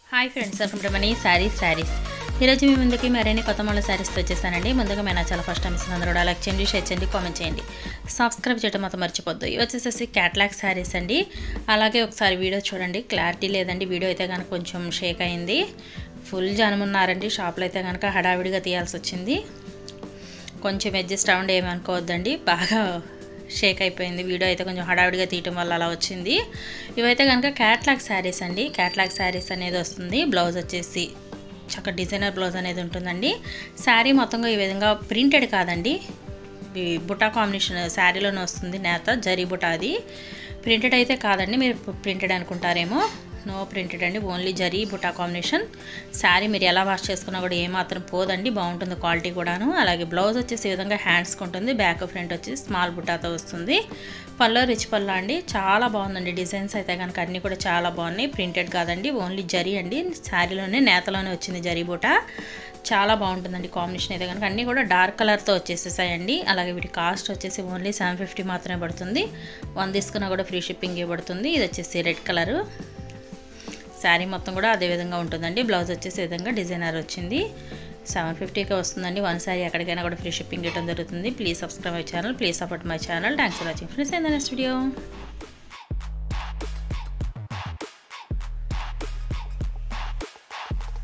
hi friends welcome to Mani saris saris ఈరోజు మీ ముందుకి మరిన్ని కొత్త మళ్ళీ శారీస్తో వచ్చేసానండి ముందుగా మేము చాలా ఫస్ట్ టైం ఇస్తుంది అందరూ లైక్ చేయండి షేర్ చేయండి కామెంట్ చేయండి సబ్స్క్రైబ్ చేయడం మాత్రం మర్చిపోద్దు ఇవి వచ్చేసేసి క్యాట్లాగ్ శారీస్ అండి అలాగే ఒకసారి వీడియో చూడండి క్లారిటీ లేదండి వీడియో అయితే కనుక కొంచెం షేక్ అయింది ఫుల్ జనం ఉన్నారండి షాప్లో అయితే కనుక హడావిడిగా తీయాల్సి వచ్చింది కొంచెం అడ్జస్ట్ అవ్వండి ఏమనుకోవద్దండి బాగా షేక్ అయిపోయింది వీడియో అయితే కొంచెం హడావిడిగా తీయటం వల్ల అలా వచ్చింది ఇవైతే కనుక క్యాట్లాగ్ శారీస్ అండి క్యాట్లాగ్ శారీస్ అనేది వస్తుంది బ్లౌజ్ వచ్చేసి చక్క డిజైనర్ బ్లౌజ్ అనేది ఉంటుందండి శారీ మొత్తంగా ఈ విధంగా ప్రింటెడ్ కాదండి ఈ బుటా కాంబినేషన్ శారీలోనే వస్తుంది నేత జరీ బుటా అది ప్రింటెడ్ అయితే కాదండి మీరు ప్రింటెడ్ అనుకుంటారేమో నో ప్రింటెడ్ అండి ఓన్లీ జరీ బుటా కాంబినేషన్ శారీ మీరు ఎలా వాష్ చేసుకున్నా కూడా ఏమాత్రం పోదండి బాగుంటుంది క్వాలిటీ కూడాను అలాగే బ్లౌజ్ వచ్చేసి ఈ విధంగా హ్యాండ్స్కి ఉంటుంది బ్యాక్ ఫ్రంట్ వచ్చేసి స్మాల్ బుటాతో వస్తుంది పల్లో రిచ్ పల్లో అండి చాలా బాగుందండి డిజైన్స్ అయితే కనుక అన్నీ కూడా చాలా బాగున్నాయి ప్రింటెడ్ కాదండి ఓన్లీ జరీ అండి శారీలోనే నేతలోనే వచ్చింది జరీ బుట చాలా బాగుంటుందండి కాంబినేషన్ అయితే కనుక అన్నీ కూడా డార్క్ కలర్తో వచ్చేసేసాయండి అలాగే వీటి కాస్ట్ వచ్చేసి ఓన్లీ సెవెన్ ఫిఫ్టీ మాత్రమే పడుతుంది వన్ తీసుకున్నా కూడా ఫ్రీ షిప్పింగ్ ఇవ్వబడుతుంది ఇది వచ్చేసి రెడ్ కలరు శారీ మొత్తం కూడా అదే విధంగా ఉంటుందండి బ్లౌజ్ వచ్చేసి విధంగా డిజైనర్ వచ్చింది సెవెన్ ఫిఫ్టీకే వస్తుందండి వన్ శారీ ఎక్కడికైనా కూడా ఫ్రీ షిప్పింగ్ ఇవ్వడం జరుగుతుంది please subscribe my channel please support my channel thanks for watching friends in the next video